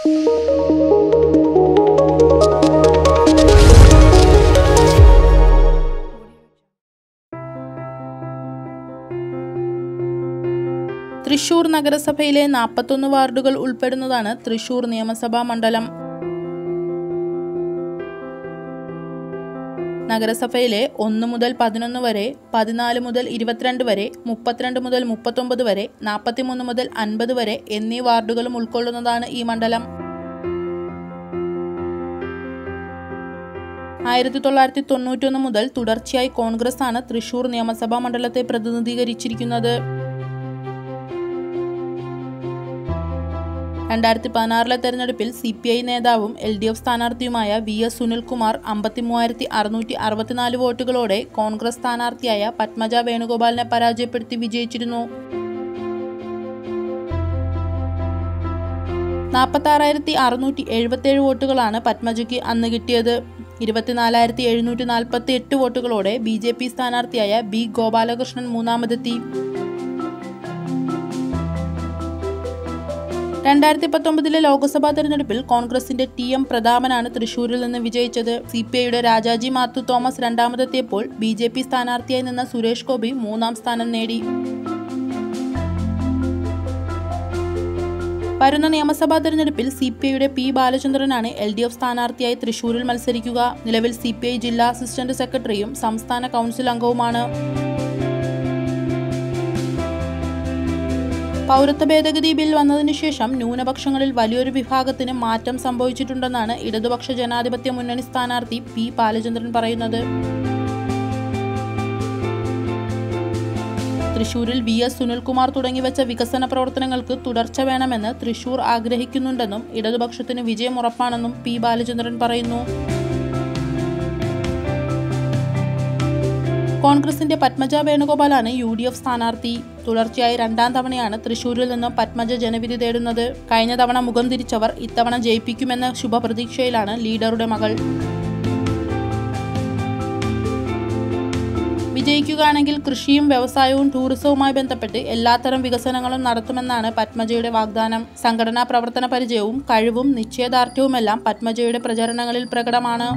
തൃശൂർ നഗരസഭയിലെ നാൽപ്പത്തൊന്ന് വാർഡുകൾ ഉൾപ്പെടുന്നതാണ് തൃശൂർ നിയമസഭാ മണ്ഡലം നഗരസഭയിലെ ഒന്ന് മുതൽ പതിനൊന്ന് വരെ പതിനാല് മുതൽ ഇരുപത്തിരണ്ട് വരെ മുപ്പത്തിരണ്ട് മുതൽ മുപ്പത്തൊമ്പത് വരെ നാൽപ്പത്തിമൂന്ന് മുതൽ അൻപത് വരെ എന്നീ വാർഡുകളും ഉൾക്കൊള്ളുന്നതാണ് ഈ മണ്ഡലം ആയിരത്തി തൊള്ളായിരത്തി തൊണ്ണൂറ്റൊന്ന് മുതൽ തുടർച്ചയായി കോൺഗ്രസ് ആണ് തൃശൂർ നിയമസഭാ മണ്ഡലത്തെ പ്രതിനിധീകരിച്ചിരിക്കുന്നത് രണ്ടായിരത്തി പതിനാറിലെ തെരഞ്ഞെടുപ്പിൽ സി പി ഐ നേതാവും എൽ ഡി എഫ് സ്ഥാനാർത്ഥിയുമായ വി എസ് സുനിൽകുമാർ അമ്പത്തി മൂവായിരത്തി അറുന്നൂറ്റി അറുപത്തിനാല് വോട്ടുകളോടെ കോൺഗ്രസ് സ്ഥാനാർത്ഥിയായ പത്മജ വേണുഗോപാലിനെ പരാജയപ്പെടുത്തി വിജയിച്ചിരുന്നു നാൽപ്പത്തി ആറായിരത്തി അറുന്നൂറ്റി എഴുപത്തിയേഴ് വോട്ടുകളാണ് പത്മജയ്ക്ക് അന്ന് കിട്ടിയത് ഇരുപത്തിനാലായിരത്തി എഴുന്നൂറ്റി നാൽപ്പത്തി എട്ട് വോട്ടുകളോടെ ബി ജെ പി സ്ഥാനാർത്ഥിയായ ബി ഗോപാലകൃഷ്ണൻ മൂന്നാമതെത്തി രണ്ടായിരത്തി പത്തൊമ്പതിലെ ലോക്സഭാ തെരഞ്ഞെടുപ്പിൽ കോൺഗ്രസിന്റെ ടി എം പ്രതാപനാണ് തൃശൂരിൽ നിന്ന് വിജയിച്ചത് സി പി ഐയുടെ രാജാജി മാത്യു തോമസ് രണ്ടാമതെത്തിയപ്പോൾ ബി ജെ പി സ്ഥാനാർത്ഥിയായി നിന്ന സുരേഷ് ഗോപി മൂന്നാം സ്ഥാനം നേടി വരുന്ന നിയമസഭാ തെരഞ്ഞെടുപ്പിൽ സി പി ഐയുടെ പി ബാലചന്ദ്രനാണ് എൽ ഡി എഫ് സ്ഥാനാർത്ഥിയായി തൃശൂരിൽ മത്സരിക്കുക നിലവിൽ സി പി ഐ ജില്ലാ അസിസ്റ്റന്റ് സെക്രട്ടറിയും സംസ്ഥാന കൗൺസിൽ അംഗവുമാണ് പൗരത്വ ഭേദഗതി ബിൽ വന്നതിനു ശേഷം ന്യൂനപക്ഷങ്ങളിൽ വലിയൊരു വിഭാഗത്തിന് മാറ്റം സംഭവിച്ചിട്ടുണ്ടെന്നാണ് ഇടതുപക്ഷ ജനാധിപത്യ മുന്നണി സ്ഥാനാർത്ഥി പി ബാലചന്ദ്രൻ പറയുന്നത് തൃശൂരിൽ വി എസ് സുനിൽകുമാർ തുടങ്ങിവെച്ച വികസന പ്രവർത്തനങ്ങൾക്ക് തുടർച്ച വേണമെന്ന് തൃശൂർ ആഗ്രഹിക്കുന്നുണ്ടെന്നും ഇടതുപക്ഷത്തിന് വിജയം ഉറപ്പാണെന്നും പി ബാലചന്ദ്രൻ പറയുന്നു കോൺഗ്രസിന്റെ പത്മജ വേണുഗോപാലാണ് യു ഡി എഫ് സ്ഥാനാർത്ഥി തുടർച്ചയായി രണ്ടാം തവണയാണ് തൃശൂരിൽ നിന്നും പത്മജ ജനവിധി തേടുന്നത് കഴിഞ്ഞ തവണ മുഖം തിരിച്ചവർ ഇത്തവണ ജയിപ്പിക്കുമെന്ന ശുഭപ്രതീക്ഷയിലാണ് ലീഡറുടെ മകൾ വിജയിക്കുകയാണെങ്കിൽ കൃഷിയും വ്യവസായവും ടൂറിസവുമായി ബന്ധപ്പെട്ട് എല്ലാത്തരം വികസനങ്ങളും നടത്തുമെന്നാണ് പത്മജയുടെ വാഗ്ദാനം സംഘടനാ പ്രവർത്തന പരിചയവും കഴിവും നിശ്ചയദാർഢ്യവുമെല്ലാം പത്മജയുടെ പ്രചരണങ്ങളിൽ പ്രകടമാണ്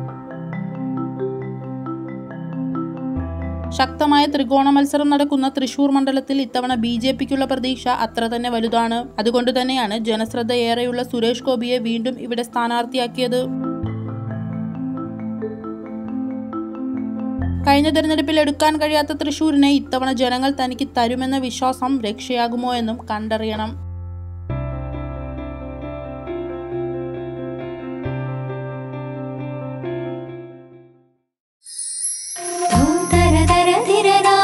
ശക്തമായ ത്രികോണ മത്സരം നടക്കുന്ന തൃശൂർ മണ്ഡലത്തിൽ ഇത്തവണ ബി ജെ പിക്കുള്ള പ്രതീക്ഷ അത്ര തന്നെ വലുതാണ് അതുകൊണ്ട് തന്നെയാണ് ജനശ്രദ്ധ ഏറെയുള്ള സുരേഷ് ഗോപിയെ വീണ്ടും ഇവിടെ സ്ഥാനാർത്ഥിയാക്കിയത് കഴിഞ്ഞ തെരഞ്ഞെടുപ്പിൽ എടുക്കാൻ കഴിയാത്ത തൃശൂരിനെ ഇത്തവണ ജനങ്ങൾ തനിക്ക് തരുമെന്ന വിശ്വാസം രക്ഷയാകുമോ എന്നും കണ്ടറിയണം ധൂം തര തര ധിരരാ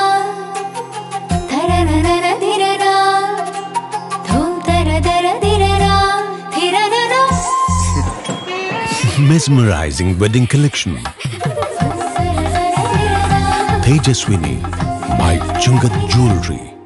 ധരരരര ധിരരാ ധൂം തര തര ധിരരാ ധിരരരാ mesmerizing wedding collection. Tejaswini by Chungat Jewelry.